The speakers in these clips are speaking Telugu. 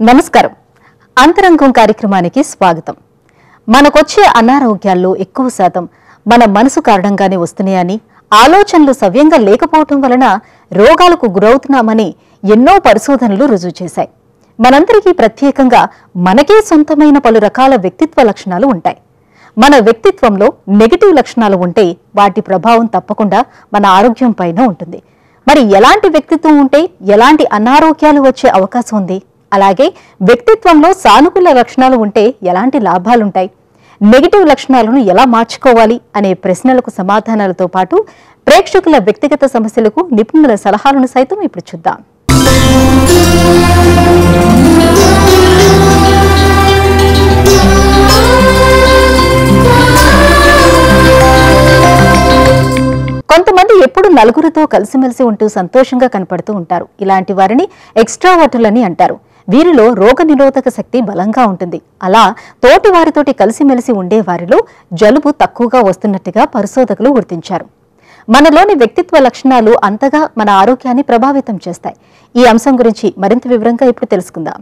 నమస్కారం అంతరంగం కార్యక్రమానికి స్వాగతం మనకొచ్చే అనారోగ్యాల్లో ఎక్కువ శాతం మన మనసు కారణంగానే వస్తున్నాయని ఆలోచనలు సవ్యంగా లేకపోవటం వలన రోగాలకు గురవుతున్నామని ఎన్నో పరిశోధనలు రుజువు చేశాయి మనందరికీ ప్రత్యేకంగా మనకే సొంతమైన పలు రకాల వ్యక్తిత్వ లక్షణాలు ఉంటాయి మన వ్యక్తిత్వంలో నెగిటివ్ లక్షణాలు ఉంటే వాటి ప్రభావం తప్పకుండా మన ఆరోగ్యం పైన ఉంటుంది మరి ఎలాంటి వ్యక్తిత్వం ఉంటే ఎలాంటి అనారోగ్యాలు వచ్చే అవకాశం ఉంది అలాగే వ్యక్తిత్వంలో సానుకూల లక్షణాలు ఉంటే ఎలాంటి లాభాలుంటాయి నెగిటివ్ లక్షణాలను ఎలా మార్చుకోవాలి అనే ప్రశ్నలకు సమాధానాలతో పాటు ప్రేక్షకుల వ్యక్తిగత సమస్యలకు నిపుణుల సలహాలను సైతం ఇప్పుడు చూద్దాం కొంతమంది ఎప్పుడు నలుగురితో కలిసిమెలిసి ఉంటూ సంతోషంగా కనపడుతూ ఉంటారు ఇలాంటి వారిని ఎక్స్ట్రావర్టులని అంటారు వీరిలో రోగ నిరోధక శక్తి బలంగా ఉంటుంది అలా తోటి వారితోటి కలిసిమెలిసి ఉండే వారిలో జలుబు తక్కువగా వస్తున్నట్టుగా పరిశోధకులు గుర్తించారు మనలోని వ్యక్తిత్వ లక్షణాలు అంతగా మన ఆరోగ్యాన్ని ప్రభావితం చేస్తాయి ఈ అంశం గురించి మరింత వివరంగా ఇప్పుడు తెలుసుకుందాం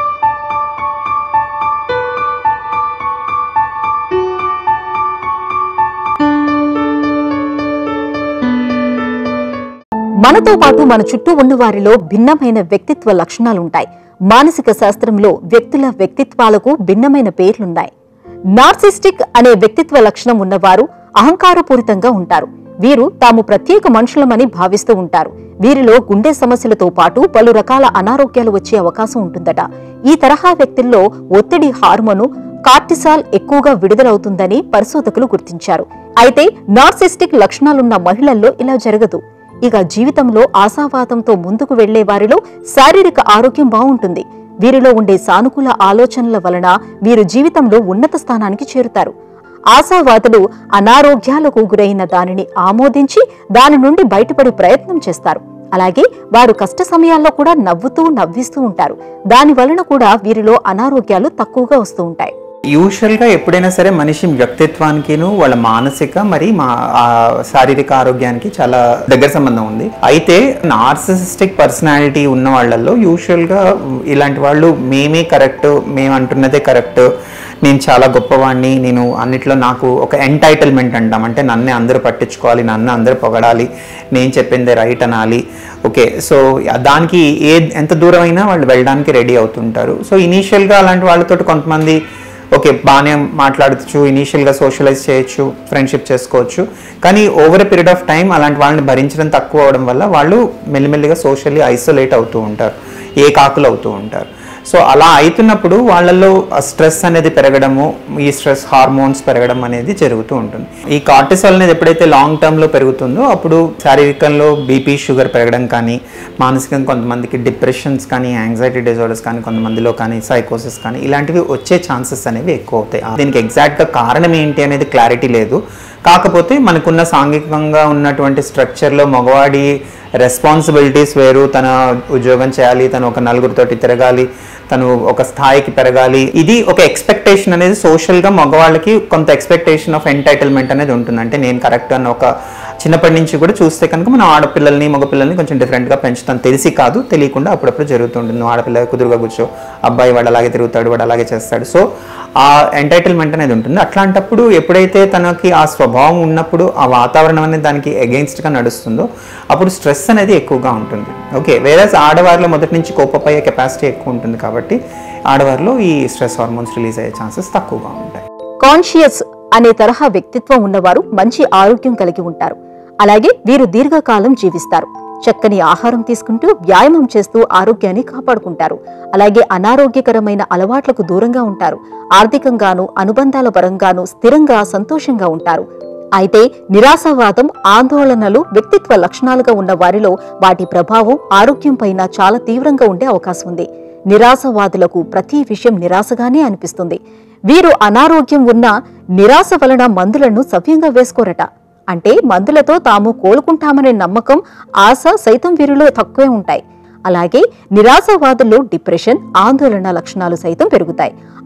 మనతో పాటు మన చుట్టూ ఉన్న వారిలో భిన్నమైన వ్యక్తిత్వ లక్షణాలుంటాయి మానసిక శాస్త్రంలో వ్యక్తుల వ్యక్తిత్వాలకు భిన్నమైన పేర్లున్నాయి నార్సిస్టిక్ అనే వ్యక్తిత్వ లక్షణం ఉన్నవారు అహంకారపూరితంగా ఉంటారు వీరు తాము ప్రత్యేక మనుషులమని భావిస్తూ ఉంటారు వీరిలో గుండె సమస్యలతో పాటు పలు రకాల అనారోగ్యాలు వచ్చే అవకాశం ఉంటుందట ఈ తరహా వ్యక్తుల్లో ఒత్తిడి హార్మోను కార్టిసాల్ ఎక్కువగా విడుదలవుతుందని పరిశోధకులు గుర్తించారు అయితే నార్సిస్టిక్ లక్షణాలున్న మహిళల్లో ఇలా జరగదు ఇక జీవితంలో ఆశావాదంతో ముందుకు వెళ్లే వారిలో శారీరక ఆరోగ్యం బాగుంటుంది వీరిలో ఉండే సానుకూల ఆలోచనల వలన వీరు జీవితంలో ఉన్నత స్థానానికి చేరుతారు ఆశావాదులు అనారోగ్యాలకు గురైన దానిని ఆమోదించి దాని నుండి బయటపడే ప్రయత్నం చేస్తారు అలాగే వారు కష్ట సమయాల్లో కూడా నవ్వుతూ నవ్విస్తూ ఉంటారు దాని వలన కూడా వీరిలో అనారోగ్యాలు తక్కువగా వస్తూ ఉంటాయి యూజువల్గా ఎప్పుడైనా సరే మనిషి వ్యక్తిత్వానికిను వాళ్ళ మానసిక మరి మా ఆ, శారీరక ఆరోగ్యానికి చాలా దగ్గర సంబంధం ఉంది అయితే నార్సిసిస్టిక్ పర్సనాలిటీ ఉన్న వాళ్ళల్లో యూజువల్గా ఇలాంటి వాళ్ళు మేమే కరెక్ట్ మేము అంటున్నదే కరెక్ట్ నేను చాలా గొప్పవాడిని నేను అన్నిట్లో నాకు ఒక ఎంటైటిల్మెంట్ అంటాం అంటే నన్నే అందరూ పట్టించుకోవాలి నన్ను అందరూ పొగడాలి నేను చెప్పిందే రైట్ అనాలి ఓకే సో దానికి ఏ ఎంత దూరం అయినా వాళ్ళు వెళ్ళడానికి రెడీ అవుతుంటారు సో ఇనీషియల్గా అలాంటి వాళ్ళతో కొంతమంది ఓకే బాగానే మాట్లాడచ్చు ఇనీషియల్గా సోషలైజ్ చేయొచ్చు ఫ్రెండ్షిప్ చేసుకోవచ్చు కానీ over a period of time అలాంటి వాళ్ళని భరించడం తక్కువ అవడం వల్ల వాళ్ళు మెల్లిమెల్లిగా సోషల్లీ ఐసోలేట్ అవుతూ ఉంటారు ఏకాకులు అవుతూ ఉంటారు సో అలా అవుతున్నప్పుడు వాళ్ళల్లో స్ట్రెస్ అనేది పెరగడము ఈ స్ట్రెస్ హార్మోన్స్ పెరగడం అనేది జరుగుతూ ఉంటుంది ఈ కార్టిసాల్ అనేది ఎప్పుడైతే లాంగ్ టర్మ్లో పెరుగుతుందో అప్పుడు శారీరకంలో బీపీ షుగర్ పెరగడం కానీ మానసికంగా కొంతమందికి డిప్రెషన్స్ కానీ యాంగ్జైటీ డిజార్డర్స్ కానీ కొంతమందిలో కానీ సైకోసిస్ కానీ ఇలాంటివి వచ్చే ఛాన్సెస్ అనేవి ఎక్కువ అవుతాయి దీనికి ఎగ్జాక్ట్గా కారణం ఏంటి అనేది క్లారిటీ లేదు కాకపోతే మనకున్న సాంఘికంగా ఉన్నటువంటి స్ట్రక్చర్లో మగవాడి రెస్పాన్సిబిలిటీస్ వేరు తన ఉద్యోగం చేయాలి తను ఒక నలుగురితోటి తిరగాలి తను ఒక స్థాయికి పెరగాలి ఇది ఒక ఎక్స్పెక్టేషన్ అనేది సోషల్గా మగవాళ్ళకి కొంత ఎక్స్పెక్టేషన్ ఆఫ్ ఎంటైటిల్మెంట్ అనేది ఉంటుంది అంటే నేను కరెక్ట్ అన్న ఒక చిన్నప్పటి నుంచి కూడా చూస్తే కనుక మనం ఆడపిల్లల్ని మగపిల్లల్ని కొంచెం డిఫరెంట్గా పెంచుతాం తెలిసి కాదు తెలియకుండా అప్పుడప్పుడు జరుగుతుంటుంది నువ్వు ఆడపిల్ల కుదురుగా కూర్చో అబ్బాయి వాడు అలాగే తిరుగుతాడు వాడు అలాగే చేస్తాడు సో ఆ ఎంటైటిల్మెంట్ అనేది ఉంటుంది అట్లాంటప్పుడు ఎప్పుడైతే తనకి ఆ స్వభావం ఉన్నప్పుడు ఆ వాతావరణం అనేది దానికి అగెయిన్స్ట్గా నడుస్తుందో అప్పుడు స్ట్రెస్ అనేది ఎక్కువగా ఉంటుంది ఓకే వేరే ఆడవారిలో మొదటి నుంచి కోపపోయే కెపాసిటీ ఎక్కువ ఉంటుంది కాబట్టి ఆడవారిలో ఈ స్ట్రెస్ హార్మోన్స్ రిలీజ్ అయ్యే ఛాన్సెస్ తక్కువగా ఉంటాయి కాన్షియస్ అనే తరహా వ్యక్తిత్వం ఉన్నవారు మంచి ఆరోగ్యం కలిగి ఉంటారు అలాగే వీరు దీర్ఘకాలం జీవిస్తారు చక్కని ఆహారం తీసుకుంటూ వ్యాయామం చేస్తూ ఆరోగ్యాన్ని కాపాడుకుంటారు అలాగే అనారోగ్యకరమైన అలవాట్లకు దూరంగా ఉంటారు ఆర్థికంగాను అనుబంధాల పరంగాను స్థిరంగా సంతోషంగా ఉంటారు అయితే నిరాశావాదం ఆందోళనలు వ్యక్తిత్వ లక్షణాలుగా ఉన్న వారిలో వాటి ప్రభావం ఆరోగ్యంపైన చాలా తీవ్రంగా ఉండే అవకాశం ఉంది నిరాశవాదులకు ప్రతి విషయం నిరాశగానే అనిపిస్తుంది వీరు అనారోగ్యం ఉన్న నిరాశ వలన మందులను సవ్యంగా వేసుకోరట అంటే మందులతో తాము కోలుకుంటామనే నమ్మకం ఆశ సైతం వీరిలో తక్కువే ఉంటాయి అలాగే నిరాశవాదుల్లో డిప్రెషన్ ఆందోళన లక్షణాలు సైతం పెరుగుతాయి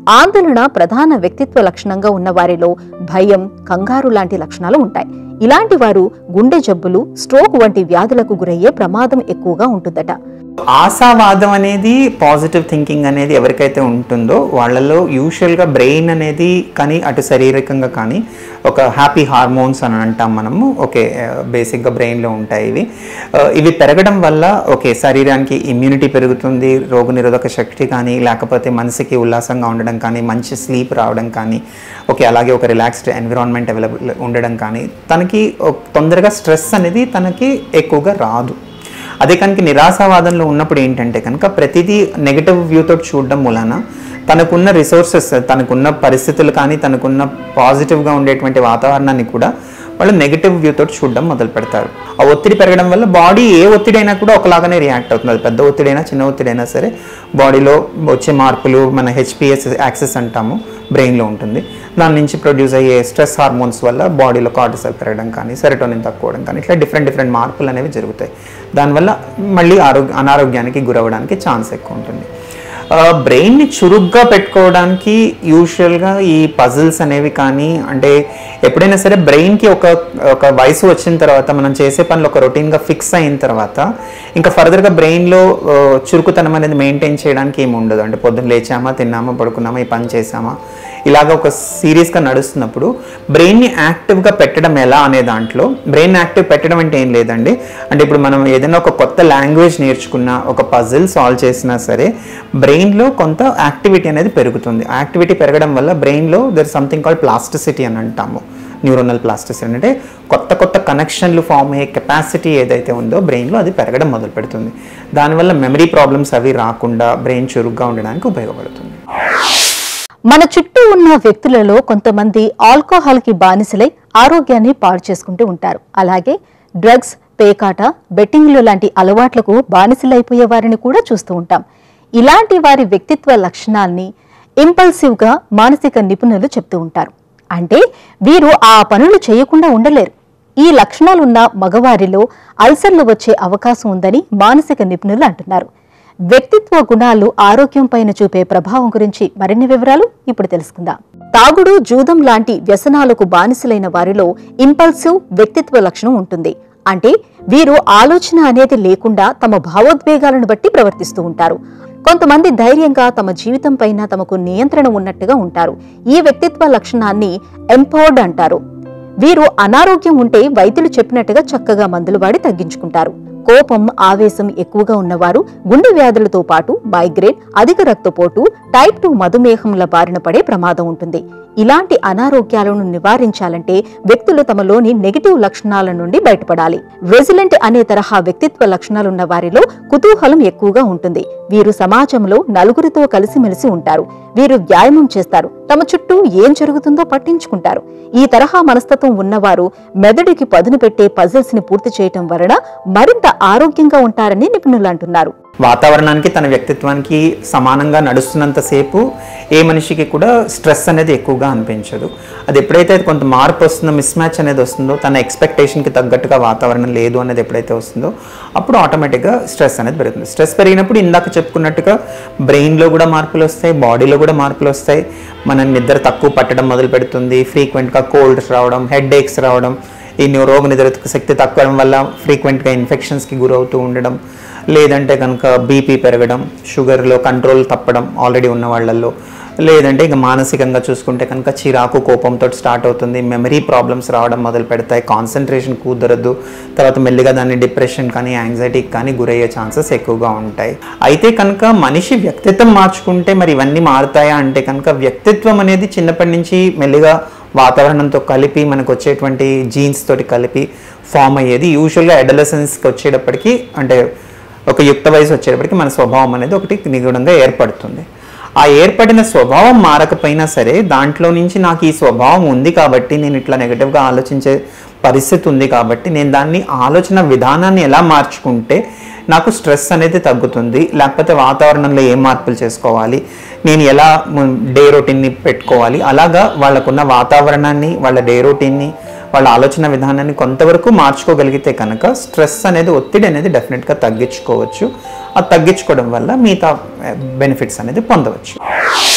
ఆందోళన ప్రధాన వ్యక్తిత్వ లక్షణంగా ఉన్న వారిలో భయం కంగారు లాంటి లక్షణాలు ఉంటాయి ఇలాంటి వారు గుండె జబ్బులు స్ట్రోక్ వంటి వ్యాధులకు గురయ్యే ప్రమాదం ఎక్కువగా ఉంటుందట ఆశావాదం అనేది పాజిటివ్ థింకింగ్ అనేది ఎవరికైతే ఉంటుందో వాళ్ళలో యూజువల్గా బ్రెయిన్ అనేది కానీ అటు శారీరకంగా కానీ ఒక హ్యాపీ హార్మోన్స్ అని అంటాం మనము ఓకే బేసిక్గా బ్రెయిన్లో ఉంటాయి ఇవి ఆ, ఇవి పెరగడం వల్ల ఓకే శరీరానికి ఇమ్యూనిటీ పెరుగుతుంది రోగనిరోధక శక్తి కానీ లేకపోతే మనసుకి ఉల్లాసంగా ఉండడం కానీ మంచి స్లీప్ రావడం కానీ ఓకే అలాగే ఒక రిలాక్స్డ్ ఎన్విరాన్మెంట్ అవైలబుల్ ఉండడం కానీ తనకి ఒక- తొందరగా స్ట్రెస్ అనేది తనకి ఎక్కువగా రాదు అదే కనుక నిరాశావాదంలో ఉన్నప్పుడు ఏంటంటే కనుక ప్రతిదీ నెగటివ్ వ్యూతో చూడడం మూలన తనకున్న రిసోర్సెస్ తనకున్న పరిస్థితులు కానీ తనకున్న పాజిటివ్గా ఉండేటువంటి వాతావరణాన్ని కూడా వాళ్ళు నెగిటివ్ వ్యూతో చూడడం మొదలు పెడతారు ఆ ఒత్తిడి పెరగడం వల్ల బాడీ ఏ ఒత్తిడైనా కూడా ఒకలాగానే రియాక్ట్ అవుతుంది అది పెద్ద ఒత్తిడైనా చిన్న ఒత్తిడైనా సరే బాడీలో వచ్చే మార్పులు మన హెచ్పిఎస్ యాక్సెస్ అంటాము బ్రెయిన్లో ఉంటుంది దాని నుంచి ప్రొడ్యూస్ అయ్యే స్ట్రెస్ హార్మోన్స్ వల్ల బాడీలో కార్టిసల్ పెరగడం కానీ సెరటోనిన్ తక్కువడం కానీ ఇట్లా డిఫరెంట్ డిఫరెంట్ మార్పులు అనేవి జరుగుతాయి దానివల్ల మళ్ళీ ఆరోగ్య అనారోగ్యానికి గురవడానికి ఛాన్స్ ఎక్కువ ఉంటుంది బ్రెయిన్ని చురుగ్గా పెట్టుకోవడానికి యూజువల్గా ఈ పజిల్స్ అనేవి కానీ అంటే ఎప్పుడైనా సరే బ్రెయిన్కి ఒక ఒక వయసు వచ్చిన తర్వాత మనం చేసే పనులు ఒక రొటీన్గా ఫిక్స్ అయిన తర్వాత ఇంకా ఫర్దర్గా బ్రెయిన్లో చురుకుతనం అనేది మెయింటైన్ చేయడానికి ఏమి ఉండదు అంటే పొద్దున్న లేచామా తిన్నామా పడుకున్నామా ఈ పని చేసామా ఇలాగ ఒక సీరియస్గా నడుస్తున్నప్పుడు బ్రెయిన్ని యాక్టివ్గా పెట్టడం ఎలా అనే దాంట్లో బ్రెయిన్ యాక్టివ్ పెట్టడం అంటే ఏం లేదండి అంటే ఇప్పుడు మనం ఏదైనా ఒక కొత్త లాంగ్వేజ్ నేర్చుకున్నా ఒక పజిల్ సాల్వ్ చేసినా సరే బ్రెయిన్లో కొంత యాక్టివిటీ అనేది పెరుగుతుంది యాక్టివిటీ పెరగడం వల్ల బ్రెయిన్లో దర్ సంథింగ్ కాల్డ్ ప్లాస్టిసిటీ అని అంటాము న్యూరోనల్ ప్లాస్టిసిటీ అంటే కొత్త కొత్త కనెక్షన్లు ఫామ్ అయ్యే కెపాసిటీ ఏదైతే ఉందో బ్రెయిన్లో అది పెరగడం మొదలు పెడుతుంది దానివల్ల మెమరీ ప్రాబ్లమ్స్ అవి రాకుండా బ్రెయిన్ చురుగ్గా ఉండడానికి ఉపయోగపడుతుంది మన చుట్టూ ఉన్న వ్యక్తులలో కొంతమంది ఆల్కహాల్ కి బానిసలై ఆరోగ్యాన్ని పాడు చేసుకుంటూ ఉంటారు అలాగే డ్రగ్స్ పేకాట బెట్టింగ్లు లాంటి అలవాట్లకు బానిసలైపోయే వారిని కూడా చూస్తూ ఉంటాం ఇలాంటి వారి వ్యక్తిత్వ లక్షణాల్ని ఇంపల్సివ్ గా మానసిక నిపుణులు చెప్తూ ఉంటారు అంటే వీరు ఆ పనులు చేయకుండా ఉండలేరు ఈ లక్షణాలున్న మగవారిలో అల్సర్లు వచ్చే అవకాశం ఉందని మానసిక నిపుణులు అంటున్నారు వ్యక్తిత్వ గుణాలు ఆరోగ్యం పైన చూపే ప్రభావం గురించి మరిన్ని వివరాలు ఇప్పుడు తెలుసుకుందాం తాగుడు జూదం లాంటి వ్యసనాలకు బానిసలైన వారిలో ఇంపల్సివ్ వ్యక్తిత్వ లక్షణం ఉంటుంది అంటే వీరు ఆలోచన అనేది లేకుండా తమ భావోద్వేగాలను బట్టి ప్రవర్తిస్తూ ఉంటారు కొంతమంది ధైర్యంగా తమ జీవితం పైన తమకు నియంత్రణ ఉన్నట్టుగా ఉంటారు ఈ వ్యక్తిత్వ లక్షణాన్ని ఎంపవర్డ్ అంటారు వీరు అనారోగ్యం ఉంటే వైద్యులు చెప్పినట్టుగా చక్కగా మందులు వాడి తగ్గించుకుంటారు కోపం ఆవేశం ఎక్కువగా ఉన్నవారు గుండె వ్యాధులతో పాటు మైగ్రేన్ అధిక రక్తపోటు టైప్ టూ మధుమేహంల బారిన పడే ప్రమాదం ఉంటుంది ఇలాంటి అనారోగ్యాలను నివారించాలంటే వ్యక్తులు తమలోని నెగిటివ్ లక్షణాల నుండి బయటపడాలి రెసిలెంట్ అనే తరహా వ్యక్తిత్వ లక్షణాలున్న వారిలో కుతూహలం ఎక్కువగా ఉంటుంది వీరు సమాజంలో నలుగురితో కలిసిమెలిసి ఉంటారు వీరు వ్యాయామం చేస్తారు తమ చుట్టూ ఏం జరుగుతుందో పట్టించుకుంటారు ఈ తరహా మనస్తత్వం ఉన్నవారు మెదడుకి పదును పెట్టే పజిల్స్ ని పూర్తి చేయటం వలన మరింత ఆరోగ్యంగా ఉంటారని నిపుణులు అంటున్నారు వాతావరణానికి తన వ్యక్తిత్వానికి సమానంగా నడుస్తున్నంతసేపు ఏ మనిషికి కూడా స్ట్రెస్ అనేది ఎక్కువగా అనిపించదు అది ఎప్పుడైతే అది కొంత మార్పు వస్తుందో మిస్ మ్యాచ్ అనేది వస్తుందో తన ఎక్స్పెక్టేషన్కి తగ్గట్టుగా వాతావరణం లేదు అనేది ఎప్పుడైతే వస్తుందో అప్పుడు ఆటోమేటిక్గా స్ట్రెస్ అనేది పెరుగుతుంది స్ట్రెస్ పెరిగినప్పుడు ఇందాక చెప్పుకున్నట్టుగా బ్రెయిన్లో కూడా మార్పులు వస్తాయి బాడీలో కూడా మార్పులు వస్తాయి మన నిద్ర తక్కువ పట్టడం మొదలు పెడుతుంది ఫ్రీక్వెంట్గా కోల్డ్స్ రావడం హెడ్ ఏక్స్ రావడం ఈ రోగ నిరోధక శక్తి తగ్గడం వల్ల ఫ్రీక్వెంట్గా ఇన్ఫెక్షన్స్కి గురవుతూ ఉండడం లేదంటే కనుక బీపీ పెరగడం షుగర్లో కంట్రోల్ తప్పడం ఆల్రెడీ ఉన్న వాళ్ళల్లో లేదంటే ఇక మానసికంగా చూసుకుంటే కనుక చిరాకు కోపంతో స్టార్ట్ అవుతుంది మెమరీ ప్రాబ్లమ్స్ రావడం మొదలు పెడతాయి కాన్సన్ట్రేషన్ కుదరదు తర్వాత మెల్లిగా దాన్ని డిప్రెషన్ కానీ యాంగ్జైటీకి కానీ గురయ్యే ఛాన్సెస్ ఎక్కువగా ఉంటాయి అయితే కనుక మనిషి వ్యక్తిత్వం మార్చుకుంటే మరి ఇవన్నీ మారుతాయా అంటే కనుక వ్యక్తిత్వం అనేది చిన్నప్పటి నుంచి మెల్లిగా వాతావరణంతో కలిపి మనకు వచ్చేటువంటి జీన్స్ తోటి కలిపి ఫామ్ అయ్యేది యూజువల్గా అడలసెన్స్కి వచ్చేటప్పటికి అంటే ఒక యుక్త వయసు వచ్చేటప్పటికి మన స్వభావం అనేది ఒకటి నిగూఢంగా ఏర్పడుతుంది ఆ ఏర్పడిన స్వభావం మారకపోయినా సరే దాంట్లో నుంచి నాకు ఈ స్వభావం ఉంది కాబట్టి నేను ఇట్లా నెగటివ్గా ఆలోచించే పరిస్థితి ఉంది కాబట్టి నేను దాన్ని ఆలోచన విధానాన్ని ఎలా మార్చుకుంటే నాకు స్ట్రెస్ అనేది తగ్గుతుంది లేకపోతే వాతావరణంలో ఏ మార్పులు చేసుకోవాలి నేను ఎలా డే రొటీన్ని పెట్టుకోవాలి అలాగా వాళ్ళకున్న వాతావరణాన్ని వాళ్ళ డే రొటీన్ని వాళ్ళ ఆలోచన విధానాన్ని కొంతవరకు మార్చుకోగలిగితే కనుక స్ట్రెస్ అనేది ఒత్తిడి అనేది డెఫినెట్గా తగ్గించుకోవచ్చు అది తగ్గించుకోవడం వల్ల మిగతా బెనిఫిట్స్ అనేది పొందవచ్చు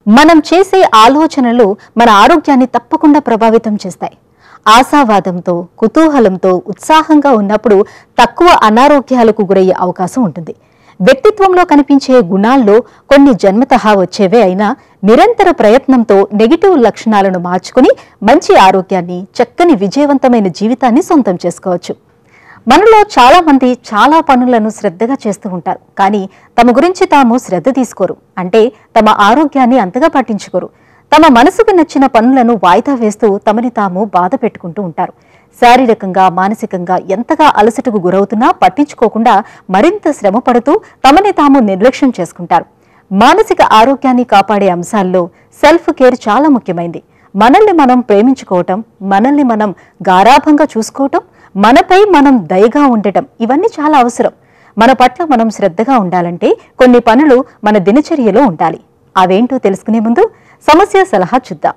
మనం చేసే ఆలోచనలు మన ఆరోగ్యాన్ని తప్పకుండా ప్రభావితం చేస్తాయి ఆశావాదంతో కుతూహలంతో ఉత్సాహంగా ఉన్నప్పుడు తక్కువ అనారోగ్యాలకు గురయ్యే అవకాశం ఉంటుంది వ్యక్తిత్వంలో కనిపించే గుణాల్లో కొన్ని జన్మతహా వచ్చేవే అయినా నిరంతర ప్రయత్నంతో నెగిటివ్ లక్షణాలను మార్చుకుని మంచి ఆరోగ్యాన్ని చక్కని విజయవంతమైన జీవితాన్ని సొంతం చేసుకోవచ్చు మనలో చాలా మంది చాలా పనులను శ్రద్ధగా చేస్తూ ఉంటారు కానీ తమ గురించి తాము శ్రద్ధ తీసుకోరు అంటే తమ ఆరోగ్యాన్ని అంతగా పట్టించుకోరు తమ మనసుకు నచ్చిన పనులను వాయిదా వేస్తూ తమని తాము బాధ పెట్టుకుంటూ ఉంటారు శారీరకంగా మానసికంగా ఎంతగా అలసటకు గురవుతున్నా పట్టించుకోకుండా మరింత శ్రమ పడుతూ తమని తాము నిర్లక్ష్యం చేసుకుంటారు మానసిక ఆరోగ్యాన్ని కాపాడే అంశాల్లో సెల్ఫ్ కేర్ చాలా ముఖ్యమైంది మనల్ని మనం ప్రేమించుకోవటం మనల్ని మనం గారాభంగా చూసుకోవటం మనపై మనం దయగా ఉండటం ఇవన్నీ చాలా అవసరం మన పట్ల మనం శ్రద్ధగా ఉండాలంటే కొన్ని పనులు మన దినచర్యలో ఉండాలి అవేంటో తెలుసుకునే ముందు సమస్య సలహా చూద్దాం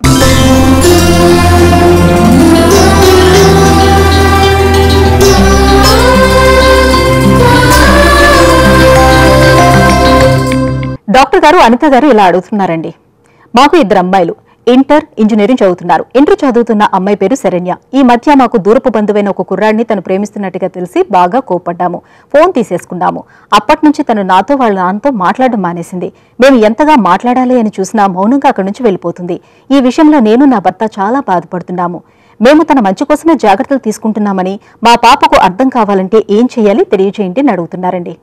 డాక్టర్ గారు అనిత గారు ఇలా అడుగుతున్నారండి మాకు ఇద్దరు అమ్మాయిలు ఇంటర్ ఇంజనీరింగ్ చదువుతున్నారు ఇంటర్ చదువుతున్న అమ్మాయి పేరు శరణ్య ఈ మధ్య మాకు దూరపు బంధువైన ఒక కుర్రాడిని తను ప్రేమిస్తున్నట్టుగా తెలిసి బాగా కోపడ్డాము ఫోన్ తీసేసుకున్నాము అప్పటి నుంచి తను నాతో వాళ్ళ నాన్నతో మాట్లాడడం మానేసింది మేము ఎంతగా మాట్లాడాలి అని చూసినా మౌనంగా అక్కడి నుంచి వెళ్ళిపోతుంది ఈ విషయంలో నేను నా భర్త చాలా బాధపడుతున్నాము మేము తన మంచి కోసమే జాగ్రత్తలు తీసుకుంటున్నామని మా పాపకు అర్థం కావాలంటే ఏం చేయాలి తెలియజేయండి అని అడుగుతున్నారండి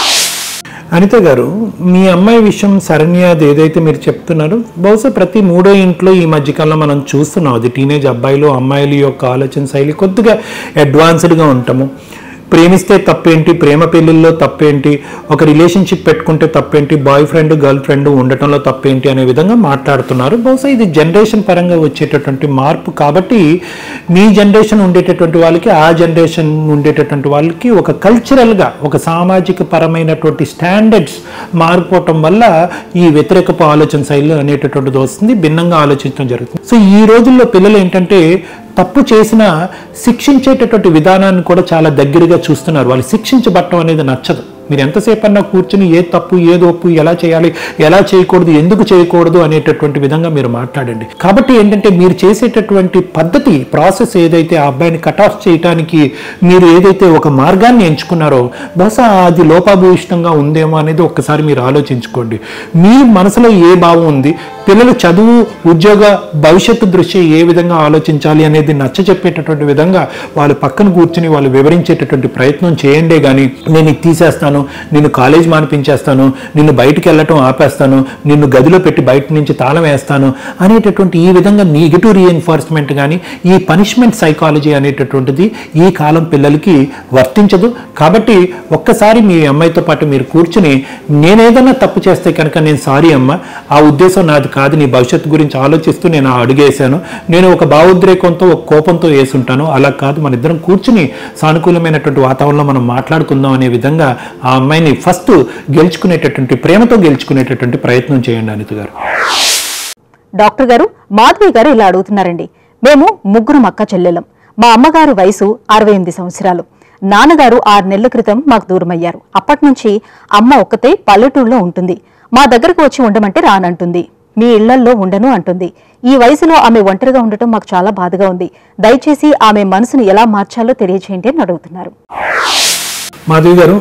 అనిత గారు మీ అమ్మాయి విషయం శరణ్యాది ఏదైతే మీరు చెప్తున్నారో బహుశా ప్రతి మూడో ఇంట్లో ఈ మధ్యకాలంలో మనం చూస్తున్నాం అది టీనేజ్ అబ్బాయిలు అమ్మాయిల యొక్క ఆలోచన శైలి కొద్దిగా అడ్వాన్స్డ్గా ఉంటాము ప్రేమిస్తే తప్పేంటి ప్రేమ పెళ్లిల్లో తప్పేంటి ఒక రిలేషన్షిప్ పెట్టుకుంటే తప్పేంటి బాయ్ ఫ్రెండ్ గర్ల్ ఫ్రెండ్ ఉండటంలో తప్పేంటి అనే విధంగా మాట్లాడుతున్నారు బహుశా ఇది జనరేషన్ పరంగా వచ్చేటటువంటి మార్పు కాబట్టి మీ జనరేషన్ ఉండేటటువంటి వాళ్ళకి ఆ జనరేషన్ ఉండేటటువంటి వాళ్ళకి ఒక కల్చరల్గా ఒక సామాజిక పరమైనటువంటి స్టాండర్డ్స్ మారిపోవటం వల్ల ఈ వ్యతిరేకపు ఆలోచన శైలి అనేటటువంటిది వస్తుంది భిన్నంగా ఆలోచించడం జరుగుతుంది సో ఈ రోజుల్లో పిల్లలు ఏంటంటే తప్పు చేసిన శిక్షించేటటువంటి విధానాన్ని కూడా చాలా దగ్గరగా చూస్తున్నారు వాళ్ళు శిక్షించబట్టం అనేది నచ్చదు మీరు ఎంతసేపు అన్నా కూర్చుని ఏ తప్పు ఏది ఒప్పు ఎలా చేయాలి ఎలా చేయకూడదు ఎందుకు చేయకూడదు అనేటటువంటి విధంగా మీరు మాట్లాడండి కాబట్టి ఏంటంటే మీరు చేసేటటువంటి పద్ధతి ప్రాసెస్ ఏదైతే ఆ అబ్బాయిని కట్ ఆఫ్ చేయడానికి మీరు ఏదైతే ఒక మార్గాన్ని ఎంచుకున్నారో బహుశా అది లోపాభూయిష్టంగా ఉందేమో అనేది ఒక్కసారి మీరు ఆలోచించుకోండి మీ మనసులో ఏ భావం ఉంది పిల్లలు చదువు ఉద్యోగ భవిష్యత్తు దృష్ట్యా ఏ విధంగా ఆలోచించాలి అనేది నచ్చ చెప్పేటటువంటి విధంగా వాళ్ళు పక్కన కూర్చుని వాళ్ళు వివరించేటటువంటి ప్రయత్నం చేయండే కానీ నేను ఇది తీసేస్తాను నిన్ను కాలేజ్ మానిపించేస్తాను నిన్ను బయటికి వెళ్ళటం ఆపేస్తాను నిన్ను గదిలో పెట్టి బయట నుంచి తాళం వేస్తాను అనేటటువంటి ఈ విధంగా నెగిటివ్ రీఎన్ఫోర్స్మెంట్ కానీ ఈ పనిష్మెంట్ సైకాలజీ అనేటటువంటిది ఈ కాలం పిల్లలకి వర్తించదు కాబట్టి ఒక్కసారి మీ అమ్మాయితో పాటు మీరు కూర్చుని నేనేదన్నా తప్పు చేస్తే కనుక నేను సారీ అమ్మ ఆ ఉద్దేశం నాది కాదు నీ భవిష్యత్తు గురించి ఆలోచిస్తూ నేను ఆ అడుగేశాను నేను ఒక భావోద్రేకంతో ఒక కోపంతో వేసుంటాను అలా కాదు మన ఇద్దరం కూర్చుని సానుకూలమైనటువంటి వాతావరణంలో మనం మాట్లాడుకుందాం అనే విధంగా ఆ అమ్మాయిని ఫస్ట్ గెలుచుకునేటటువంటి ప్రేమతో గెలుచుకునేటటువంటి ప్రయత్నం చేయండి అనిత గారు డాక్టర్ గారు మాధవి గారు ఇలా అడుగుతున్నారండి మేము ముగ్గురు అక్క చెల్లెలం మా అమ్మగారు వయసు అరవై ఎనిమిది సంవత్సరాలు నాన్నగారు ఆరు నెలల క్రితం మాకు దూరమయ్యారు అప్పటి నుంచి అమ్మ ఒక్కతే పల్లెటూరులో ఉంటుంది మా దగ్గరకు వచ్చి ఉండమంటే రానంటుంది మీ ఇళ్లల్లో ఉండను అంటుంది ఈ వయసులో ఆమె ఒంటరిగా ఉండటం మాకు చాలా బాధగా ఉంది దయచేసి ఆమె మనసును ఎలా మార్చాలో తెలియజేయండి అని అడుగుతున్నారు మాధవి గారు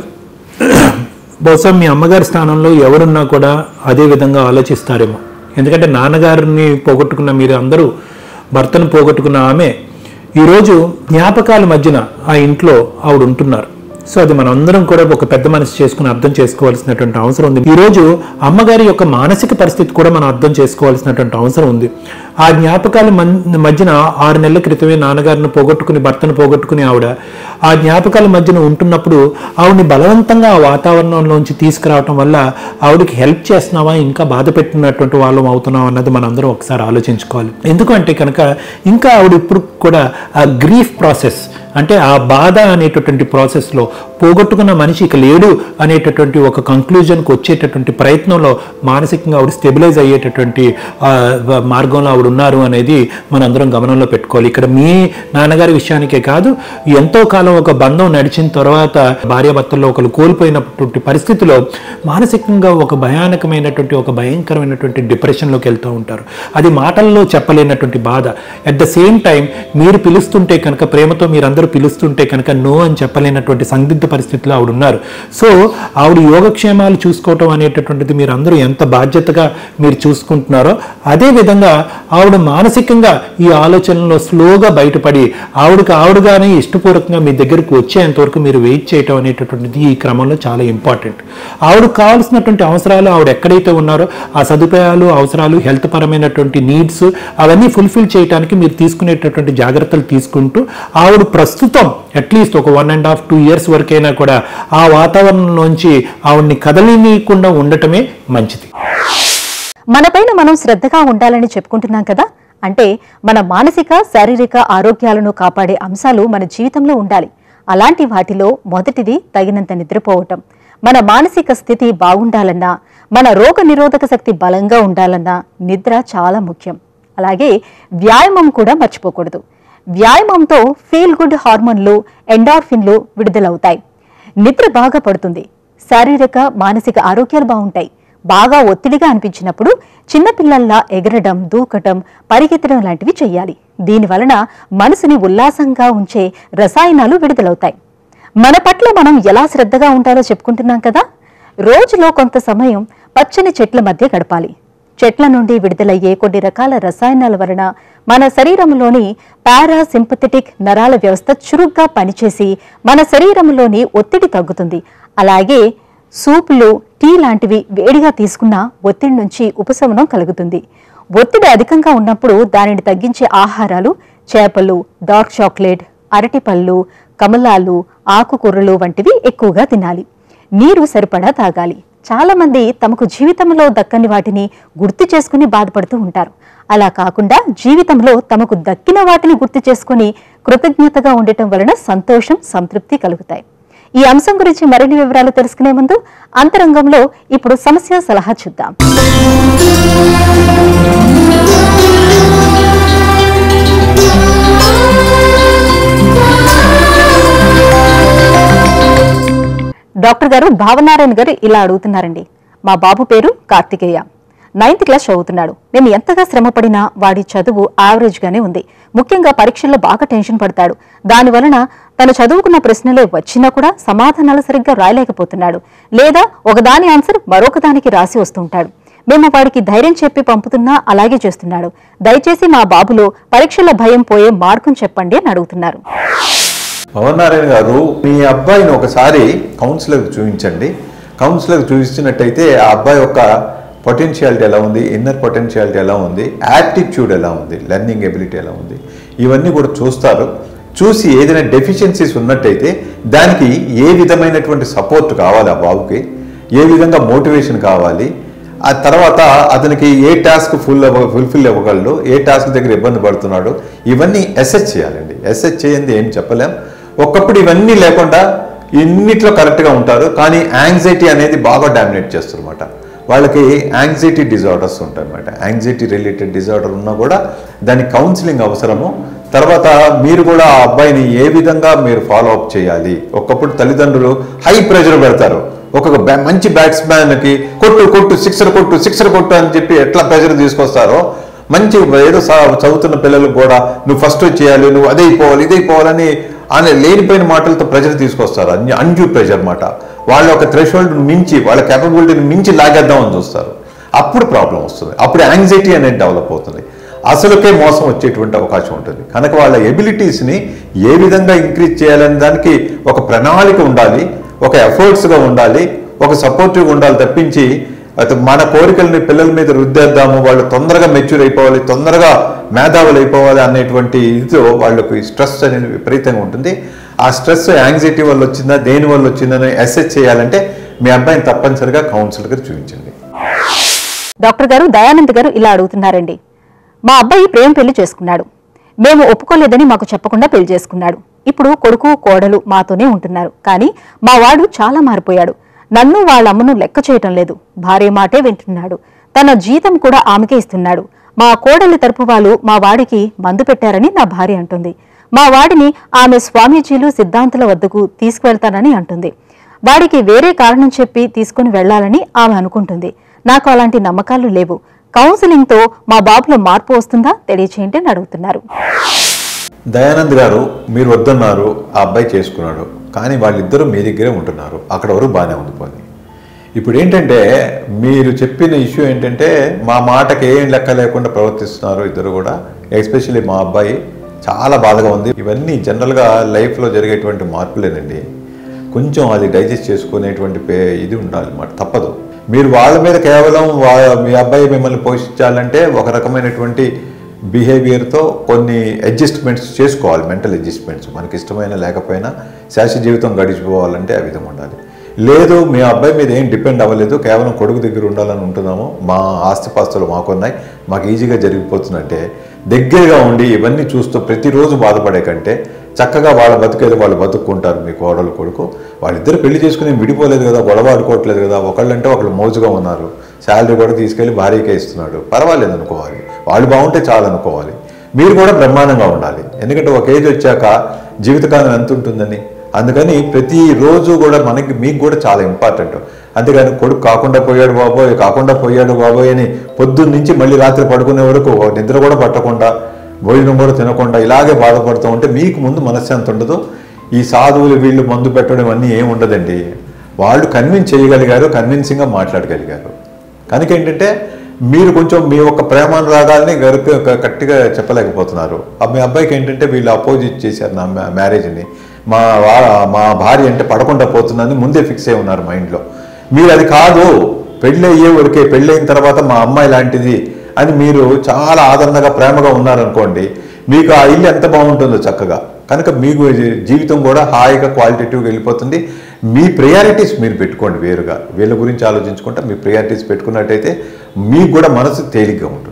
బహుశా మీ అమ్మగారి స్థానంలో ఎవరున్నా కూడా అదే విధంగా ఆలోచిస్తారేమో ఎందుకంటే నాన్నగారిని పోగొట్టుకున్న మీరు అందరూ భర్తను పోగొట్టుకున్న ఆమె ఈరోజు జ్ఞాపకాల మధ్యన ఆ ఇంట్లో ఆవిడ ఉంటున్నారు సో అది మనం అందరం కూడా ఒక పెద్ద మనసు చేసుకుని అర్థం చేసుకోవాల్సినటువంటి అవసరం ఉంది ఈరోజు అమ్మగారి యొక్క మానసిక పరిస్థితి కూడా మనం అర్థం చేసుకోవాల్సినటువంటి అవసరం ఉంది ఆ జ్ఞాపకాల మన్- మధ్యన ఆరు నెలల క్రితమే నాన్నగారిని పోగొట్టుకుని భర్తను పోగొట్టుకుని ఆవిడ ఆ జ్ఞాపకాల మధ్యన ఉంటున్నప్పుడు ఆవిడని బలవంతంగా ఆ వాతావరణంలోంచి తీసుకురావటం వల్ల ఆవిడకి హెల్ప్ చేస్తున్నావా ఇంకా బాధ పెట్టినటువంటి వాళ్ళం అవుతున్నాం అన్నది మనందరం ఒకసారి ఆలోచించుకోవాలి ఎందుకంటే కనుక ఇంకా ఆవిడ ఇప్పుడు కూడా ఆ గ్రీఫ్ ప్రాసెస్ అంటే ఆ బాధ అనేటటువంటి ప్రాసెస్లో పోగొట్టుకున్న మనిషి ఇక లేడు అనేటటువంటి ఒక కంక్లూజన్కి వచ్చేటటువంటి ప్రయత్నంలో మానసికంగా ఆవిడ స్టెబిలైజ్ అయ్యేటటువంటి ఆ, మార్గంలో ఆవిడ ఉన్నారు అనేది మనందరం గమనంలో పెట్టుకోవాలి ఇక్కడ మీ నాన్నగారి విషయానికే కాదు ఎంతో కాలం ఒక బంధం నడిచిన తర్వాత భార్యాభర్తల్లో ఒకరు కోల్పోయినటువంటి పరిస్థితిలో మానసికంగా ఒక భయానకమైనటువంటి ఒక భయంకరమైనటువంటి డిప్రెషన్లోకి వెళ్తూ ఉంటారు అది మాటల్లో చెప్పలేనటువంటి బాధ అట్ ద సేమ్ టైం మీరు పిలుస్తుంటే కనుక ప్రేమతో మీరందరూ పిలుస్తుంటే కనుక నో అని చెప్పలేనటువంటి సందిగ్ధ పరిస్థితిలో ఆవిడ ఉన్నారు సో ఆవిడ యోగక్షేమాలు చూసుకోవటం అనేటటువంటిది మీరు అందరూ ఎంత బాధ్యతగా మీరు చూసుకుంటున్నారో అదే విధంగా ఆవిడ మానసికంగా ఈ ఆలోచనలో స్లోగా బయటపడి ఆవిడకి ఆవిడగానే ఇష్టపూర్వకంగా మీ దగ్గరకు వచ్చేంత వరకు మీరు వెయిట్ చేయటం అనేటటువంటిది ఈ క్రమంలో చాలా ఇంపార్టెంట్ ఆవిడకు కావాల్సినటువంటి అవసరాలు ఆవిడ ఎక్కడైతే ఉన్నారో ఆ సదుపాయాలు అవసరాలు హెల్త్ పరమైనటువంటి నీడ్స్ అవన్నీ ఫుల్ఫిల్ చేయడానికి మీరు తీసుకునేటటువంటి జాగ్రత్తలు తీసుకుంటూ ఆవిడ ప్రస్తుతం అట్లీస్ట్ ఒక one and half two years వరకైనా కూడా ఆ వాతావరణంలోంచి ఆవిడ్ని కదలినీయకుండా ఉండటమే మంచిది మనపైన మనం శ్రద్ధగా ఉండాలని చెప్పుకుంటున్నాం కదా అంటే మన మానసిక శారీరక ఆరోగ్యాలను కాపాడే అంశాలు మన జీవితంలో ఉండాలి అలాంటి వాటిలో మొదటిది తగినంత నిద్రపోవటం మన మానసిక స్థితి బాగుండాలన్నా మన రోగ నిరోధక శక్తి బలంగా ఉండాలన్నా నిద్ర చాలా ముఖ్యం అలాగే వ్యాయామం కూడా మర్చిపోకూడదు వ్యాయామంతో ఫీల్ గుడ్ హార్మోన్లు ఎండార్ఫిన్లు విడుదలవుతాయి నిద్ర బాగా పడుతుంది శారీరక మానసిక ఆరోగ్యాలు బాగుంటాయి బాగా ఒత్తిడిగా అనిపించినప్పుడు చిన్నపిల్లల్లా ఎగరడం దూకటం పరిగెత్తడం లాంటివి చెయ్యాలి దీని వలన మనసుని ఉల్లాసంగా ఉంచే రసాయనాలు విడుదలవుతాయి మన పట్ల మనం ఎలా శ్రద్ధగా ఉంటారో చెప్పుకుంటున్నాం కదా రోజులో కొంత సమయం పచ్చని చెట్ల మధ్య గడపాలి చెట్ల నుండి విడుదలయ్యే కొన్ని రకాల రసాయనాల వలన మన శరీరంలోని పారాసింపథెటిక్ నరాల వ్యవస్థ చురుగ్గా పనిచేసి మన శరీరంలోని ఒత్తిడి తగ్గుతుంది అలాగే సూపులు టీ లాంటివి వేడిగా తీసుకున్న ఒత్తిడి నుంచి ఉపశమనం కలుగుతుంది ఒత్తిడి అధికంగా ఉన్నప్పుడు దానిని తగ్గించే ఆహారాలు చేపలు డార్క్ చాక్లెట్ అరటిపళ్ళు కమలాలు ఆకుకూరలు వంటివి ఎక్కువగా తినాలి నీరు సరిపడా తాగాలి చాలా మంది తమకు జీవితంలో దక్కని వాటిని గుర్తు చేసుకుని బాధపడుతూ ఉంటారు అలా కాకుండా జీవితంలో తమకు దక్కిన వాటిని గుర్తు చేసుకుని కృతజ్ఞతగా ఉండటం వలన సంతోషం సంతృప్తి కలుగుతాయి ఈ అంశం గురించి మరిన్ని వివరాలు తెలుసుకునే ముందు అంతరంగంలో ఇప్పుడు సమస్య సలహా చూద్దాం డాక్టర్ గారు భావనారాయణ గారు ఇలా అడుగుతున్నారండి మా బాబు పేరు కార్తికేయ నైన్త్ క్లాస్ చదువుతున్నాడు నేను ఎంతగా శ్రమపడినా వాడి చదువు యావరేజ్ గానే ఉంది ముఖ్యంగా పరీక్షల్లో బాగా టెన్షన్ పడతాడు దాని వలన తను చదువుకున్న ప్రశ్నలే వచ్చినా కూడా సమాధానాలు సరిగ్గా రాయలేకపోతున్నాడు లేదా ఒకదాని ఆన్సర్ మరొక దానికి రాసి వస్తుంటాడు మేము వాడికి ధైర్యం చెప్పి పంపుతున్నా అలాగే చేస్తున్నాడు దయచేసి మా బాబులో పరీక్షల భయం పోయే మార్గం చెప్పండి అని అడుగుతున్నారు పవన్ నారాయణ గారు మీ అబ్బాయిని ఒకసారి కౌన్సిలర్కి చూపించండి కౌన్సిలర్కి చూపించినట్టయితే ఆ అబ్బాయి యొక్క పొటెన్షియాలిటీ ఎలా ఉంది ఇన్నర్ పొటెన్షియాలిటీ ఎలా ఉంది యాప్టిట్యూడ్ ఎలా ఉంది లెర్నింగ్ ఎబిలిటీ ఎలా ఉంది ఇవన్నీ కూడా చూస్తారు చూసి ఏదైనా డెఫిషియన్సీస్ ఉన్నట్టయితే దానికి ఏ విధమైనటువంటి సపోర్ట్ కావాలి ఆ బాబుకి ఏ విధంగా మోటివేషన్ కావాలి ఆ తర్వాత అతనికి ఏ టాస్క్ ఫుల్ ఫుల్ఫిల్ అవ్వగలడు ఏ టాస్క్ దగ్గర ఇబ్బంది పడుతున్నాడు ఇవన్నీ అసెస్ చేయాలండి అసెస్ చేయండి ఏం చెప్పలేం ఒకప్పుడు ఇవన్నీ లేకుండా ఇన్నిట్లో కరెక్ట్గా ఉంటారు కానీ యాంగ్జైటీ అనేది బాగా డామినేట్ చేస్తుందన్నమాట వాళ్ళకి యాంగ్జైటీ డిజార్డర్స్ ఉంటాయి అన్నమాట యాంగ్జైటీ రిలేటెడ్ డిజార్డర్ ఉన్నా కూడా దానికి కౌన్సిలింగ్ అవసరము తర్వాత మీరు కూడా ఆ అబ్బాయిని ఏ విధంగా మీరు ఫాలో అప్ చేయాలి ఒకప్పుడు తల్లిదండ్రులు హై ప్రెషర్ పెడతారు ఒక్కొక్క బ్యా- మంచి బ్యాట్స్మ్యాన్కి కొట్టు కొట్టు సిక్సర్ కొట్టు సిక్సర్ కొట్టు అని చెప్పి ఎట్లా ప్రెషర్ తీసుకొస్తారో మంచి ఏదో స- చదువుతున్న పిల్లలకు కూడా నువ్వు ఫస్ట్ చేయాలి నువ్వు అదే అయిపోవాలి ఇదే అయిపోవాలని అనే లేనిపోయిన మాటలతో ప్రెషర్ తీసుకొస్తారు అన్ని అన్యూ ప్రెషర్ మాట వాళ్ళ ఒక థ్రెషోల్డ్ మించి వాళ్ళ కేపబిలిటీని మించి లాగేద్దామని చూస్తారు అప్పుడు ప్రాబ్లం వస్తుంది అప్పుడు యాంగ్జైటీ అనేది డెవలప్ అవుతుంది అసలుకే మోసం వచ్చేటువంటి అవకాశం ఉంటుంది కనుక వాళ్ళ ఎబిలిటీస్ని ఏ విధంగా ఇంక్రీజ్ చేయాలనే దానికి ఒక ప్రణాళిక ఉండాలి ఒక ఎఫర్ట్స్గా ఉండాలి ఒక సపోర్టివ్గా ఉండాలి తప్పించి అయితే మన కోరికల్ని పిల్లల మీద రుద్దేద్దాము వాళ్ళు తొందరగా మెచ్యూర్ అయిపోవాలి తొందరగా మేధావులు అయిపోవాలి అనేటువంటి ఇదితో వాళ్ళకి స్ట్రెస్ అనేది విపరీతంగా ఉంటుంది ఆ స్ట్రెస్ యాంగ్జైటీ వల్ల వచ్చిందా దేని వల్ల వచ్చిందని అసెస్ చేయాలంటే మీ అబ్బాయిని తప్పనిసరిగా కౌన్సిలర్గా చూపించండి డాక్టర్ గారు దయానంద్ గారు ఇలా అడుగుతున్నారండి మా అబ్బాయి ప్రేమ పెళ్లి చేసుకున్నాడు మేము ఒప్పుకోలేదని మాకు చెప్పకుండా పెళ్లి చేసుకున్నాడు ఇప్పుడు కొడుకు కోడలు మాతోనే ఉంటున్నారు కానీ మా వాడు చాలా మారిపోయాడు నన్ను వాళ్ళ అమ్మను లెక్క చేయటం లేదు భార్య మాటే వింటున్నాడు తన జీతం కూడా ఆమెకే ఇస్తున్నాడు మా కోడలి తరపు వాళ్ళు మా వాడికి మందు పెట్టారని నా భార్య అంటుంది మా వాడిని ఆమె స్వామీజీలు సిద్ధాంతుల వద్దకు తీసుకువెళ్తానని అంటుంది వాడికి వేరే కారణం చెప్పి తీసుకుని వెళ్లాలని ఆమె అనుకుంటుంది నాకు అలాంటి నమ్మకాలు లేవు కౌన్సిలింగ్తో మా బాబులో మార్పు వస్తుందా తెలియచేయండి అని అడుగుతున్నారు దయానంద్ గారు మీరు వద్దన్నారు ఆ అబ్బాయి చేసుకున్నాడు కానీ వాళ్ళిద్దరూ మీ దగ్గరే ఉంటున్నారు అక్కడ వరకు బాగానే ఉంది పోనీ ఇప్పుడు ఏంటంటే మీరు చెప్పిన ఇష్యూ ఏంటంటే మా మాటకి ఏం లెక్క లేకుండా ప్రవర్తిస్తున్నారు ఇద్దరు కూడా ఎస్పెషల్లీ మా అబ్బాయి చాలా బాధగా ఉంది ఇవన్నీ జనరల్గా లైఫ్లో జరిగేటువంటి మార్పులేనండి కొంచెం అది డైజెస్ట్ చేసుకునేటువంటి పే ఇది ఉండాలి అన్నమాట తప్పదు మీరు వాళ్ళ మీద కేవలం వా- మీ అబ్బాయి మిమ్మల్ని పోషించాలంటే ఒక రకమైనటువంటి బిహేవియర్తో కొన్ని అడ్జస్ట్మెంట్స్ చేసుకోవాలి మెంటల్ అడ్జస్ట్మెంట్స్ మనకి ఇష్టమైన లేకపోయినా శాశ్వత జీవితం గడిచిపోవాలంటే ఆ విధంగా ఉండాలి లేదు మీ అబ్బాయి మీద ఏం డిపెండ్ అవ్వలేదు కేవలం కొడుకు దగ్గర ఉండాలని ఉంటున్నాము మా ఆస్తిపాస్తులు మాకున్నాయి మాకు ఈజీగా జరిగిపోతుందంటే దగ్గరగా ఉండి ఇవన్నీ చూస్తూ ప్రతిరోజు బాధపడే కంటే చక్కగా వాళ్ళ బతుకేదో వాళ్ళు బతుక్కుంటారు మీ కోడలు కొడుకు వాళ్ళిద్దరు పెళ్లి చేసుకుని విడిపోలేదు కదా గొడవ ఆడుకోవట్లేదు కదా ఒకళ్ళంటే ఒకళ్ళు మోజుగా ఉన్నారు శాలరీ కూడా తీసుకెళ్లి భార్యకే ఇస్తున్నాడు పర్వాలేదు అనుకోవాలి వాళ్ళు బాగుంటే చాలు అనుకోవాలి మీరు కూడా బ్రహ్మాండంగా ఉండాలి ఎందుకంటే ఒక ఏజ్ వచ్చాక జీవితకాలం ఎంత ఉంటుందని అందుకని ప్రతిరోజు కూడా మనకి మీకు కూడా చాలా ఇంపార్టెంట్ అంతేగాని కొడుకు కాకుండా పోయాడు బాబోయ్ కాకుండా పోయాడు బాబోయ్ అని పొద్దున్న నుంచి మళ్ళీ రాత్రి పడుకునే వరకు నిద్ర కూడా పట్టకుండా భోజనం కూడా తినకుండా ఇలాగే బాధపడుతూ ఉంటే మీకు ముందు మనశ్శాంతి ఉండదు ఈ సాధువులు వీళ్ళు మందు పెట్టడం అన్నీ ఏం ఉండదండి వాళ్ళు కన్విన్స్ చేయగలిగారు కన్విన్సింగ్గా మాట్లాడగలిగారు కనుక ఏంటంటే మీరు కొంచెం మీ యొక్క ప్రేమానురాగాల్ని గరుకు గట్టిగా చెప్పలేకపోతున్నారు ఆ మీ అబ్బాయికి ఏంటంటే వీళ్ళు అపోజిట్ చేశారు నా మ్యా- మ్యారేజ్ని మా వా- మా భార్య అంటే పడకుండా పోతుందని ముందే ఫిక్స్ అయి ఉన్నారు మైండ్లో మీరు అది కాదు పెళ్ళి అయ్యే వరకే పెళ్ళి అయిన తర్వాత మా అమ్మాయి లాంటిది అని మీరు చాలా ఆదరణగా ప్రేమగా ఉన్నారనుకోండి మీకు ఆ ఇల్లు ఎంత బాగుంటుందో చక్కగా కనుక మీకు జీ- జీవితం కూడా హాయిగా క్వాలిటేటివ్గా వెళ్ళిపోతుంది మీ ప్రయారిటీస్ మీరు పెట్టుకోండి వేరుగా వీళ్ళ గురించి ఆలోచించుకుంటే మీ ప్రయారిటీస్ పెట్టుకున్నట్టయితే మీకు కూడా మనసు తేలిగ్గా ఉంటుంది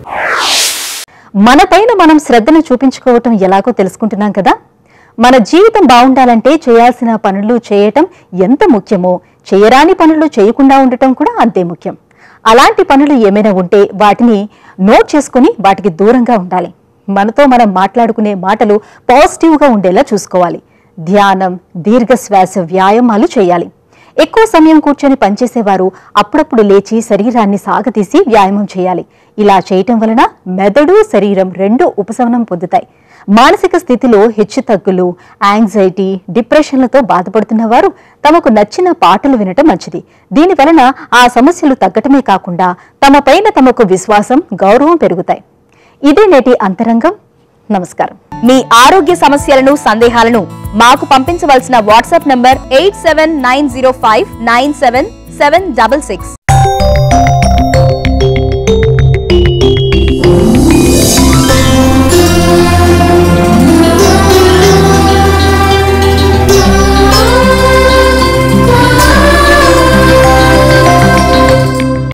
మనపైన మనం శ్రద్ధను చూపించుకోవటం ఎలాగో తెలుసుకుంటున్నాం కదా మన జీవితం బాగుండాలంటే చేయాల్సిన పనులు చేయటం ఎంత ముఖ్యమో చేయరాని పనులు చేయకుండా ఉండటం కూడా అంతే ముఖ్యం అలాంటి పనులు ఏమైనా ఉంటే వాటిని నోట్ చేసుకుని వాటికి దూరంగా ఉండాలి మనతో మనం మాట్లాడుకునే మాటలు పాజిటివ్గా ఉండేలా చూసుకోవాలి ధ్యానం దీర్ఘశ్వాస వ్యాయామాలు చేయాలి ఎక్కువ సమయం కూర్చొని పనిచేసేవారు అప్పుడప్పుడు లేచి శరీరాన్ని సాగతీసి వ్యాయామం చేయాలి ఇలా చేయటం వలన మెదడు శరీరం రెండు ఉపశమనం పొందుతాయి మానసిక స్థితిలో హెచ్చుతగ్గులు యాంగ్జైటీ డిప్రెషన్లతో బాధపడుతున్న వారు తమకు నచ్చిన పాటలు వినటం మంచిది దీని వలన ఆ సమస్యలు తగ్గటమే కాకుండా తమపైన తమకు విశ్వాసం గౌరవం పెరుగుతాయి ఇదే నేటి అంతరంగం నమస్కారం మీ ఆరోగ్య సమస్యలను సందేహాలను మాకు పంపించవలసిన WhatsApp number eight seven nine zero five nine seven seven double six